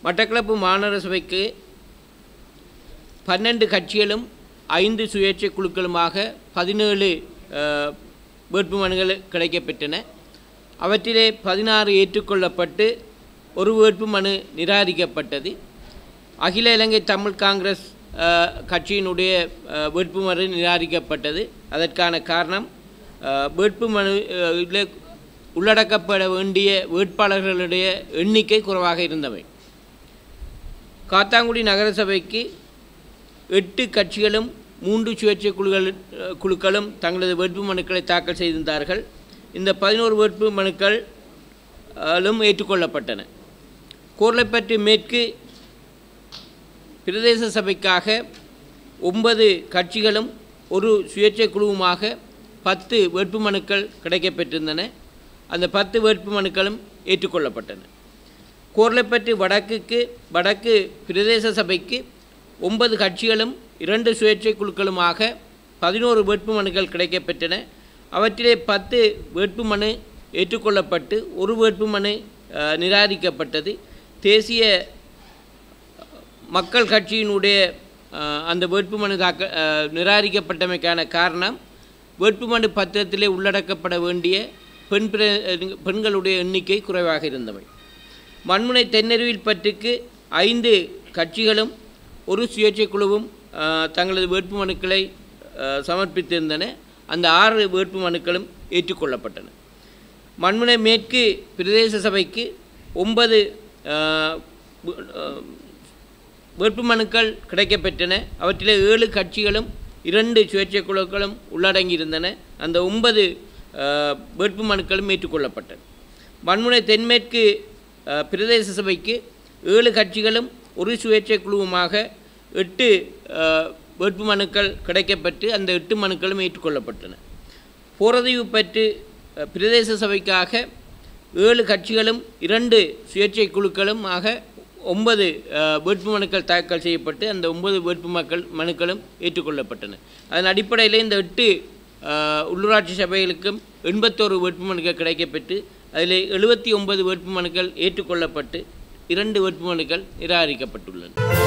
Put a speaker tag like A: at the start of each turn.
A: மட்டக்களப்பு மாநகர சபைக்கு பன்னெண்டு கட்சிகளும் ஐந்து சுயேட்சை குழுக்களுமாக பதினேழு அஹ், வேட்புமனுகள் கிடைக்கப்பெற்றன அவற்றிலே பதினாறு ஏற்றுக்கொள்ளப்பட்டு ஒரு வேட்புமனு நிராகரிக்கப்பட்டது அகில இலங்கை தமிழ் காங்கிரஸ் அஹ், கட்சியினுடைய அஹ், வேட்புமனு நிராகரிக்கப்பட்டது அதற்கான காரணம் அஹ், வேட்புமனு அஹ், இதிலே உள்ளடக்கப்பட வேண்டிய வேட்பாளர்களுடைய எண்ணிக்கை குறைவாக இருந்தவை காத்தாங்குடி நகரசபைக்கு எட்டு கட்சிகளும் மூன்று சுயேட்சை குழுக்கள் அஹ், குழுக்களும் தங்களது வேட்புமனுக்களை தாக்கல் செய்திருந்தார்கள் இந்த பதினோரு வேட்பு மனுக்கள் ளும் ஏற்றுக்கொள்ளப்பட்டன கோர்லைப்பற்று மேற்கு பிரதேச சபைக்காக ஒன்பது கட்சிகளும் ஒரு சுயேட்சை குழுவுமாக பத்து வேட்புமனுக்கள் கிடைக்கப்பெற்றிருந்தன அந்த பத்து வேட்புமனுக்களும் ஏற்றுக்கொள்ளப்பட்டன கோர்லைப்பற்று வடக்குக்கு வடக்கு பிரதேச சபைக்கு ஒன்பது கட்சிகளும் இரண்டு சுயேட்சை குழுக்களுமாக பதினோரு வேட்புமனுக்கள் கிடைக்கப்பெற்றன அவற்றிலே பத்து வேட்புமனு ஏற்றுக்கொள்ளப்பட்டு ஒரு வேட்புமனு அஹ், நிராகரிக்கப்பட்டது தேசிய மக்கள் கட்சியினுடைய அஹ், அந்த வேட்புமனு தாக்க அஹ், நிராகரிக்கப்பட்டமைக்கான காரணம் வேட்புமனு பத்திரத்திலே உள்ளடக்கப்பட வேண்டிய பெண் பிர- பெண்களுடைய எண்ணிக்கை குறைவாக இருந்தவை மண்முனை தென்னருவில் பற்றுக்கு ஐந்து கட்சிகளும் ஒரு சுயேட்சை குழுவும் அஹ், தங்களது வேட்புமனுக்களை அஹ், சமர்ப்பித்திருந்தன அந்த ஆறு வேட்புமனுக்களும் ஏற்றுக்கொள்ளப்பட்டன மண்முனை மேற்கு பிரதேச சபைக்கு ஒன்பது அஹ், வு- அஹ், வேட்புமனுக்கள் கிடைக்கப்பெற்றன அவற்றிலே ஏழு கட்சிகளும் இரண்டு சுயேட்சை குழுக்களும் உள்ளடங்கியிருந்தன அந்த ஒன்பது அஹ், வேட்புமனுக்களும் ஏற்றுக்கொள்ளப்பட்டன மண்முனை தென்மேற்கு அஹ், பிரதேச சபைக்கு ஏழு கட்சிகளும் ஒரு சுயேட்சை குழுவுமாக எட்டு அஹ், வேட்புமனுக்கள் கிடைக்கப்பெற்று அந்த எட்டு மனுக்களும் ஏற்றுக்கொள்ளப்பட்டன போரதீவு பற்று அஹ், பிரதேச சபைக்காக ஏழு கட்சிகளும் இரண்டு சுயேட்சை குழுக்களும் ஆக ஒன்பது அஹ், வேட்புமனுக்கள் தாக்கல் செய்யப்பட்டு அந்த ஒன்பது வேட்புமக்கள் மனுக்களும் ஏற்றுக்கொள்ளப்பட்டன அதன் அடிப்படையில் இந்த எட்டு அஹ், உள்ளூராட்சி சபைகளுக்கும் எண்பத்தோரு வேட்புமனுக்கள் கிடைக்கப்பெற்று அதில் எழுபத்தி ஒன்பது வேட்புமனுக்கள் ஏற்றுக்கொள்ளப்பட்டு இரண்டு வேட்புமனுக்கள் நிராகரிக்கப்பட்டுள்ளன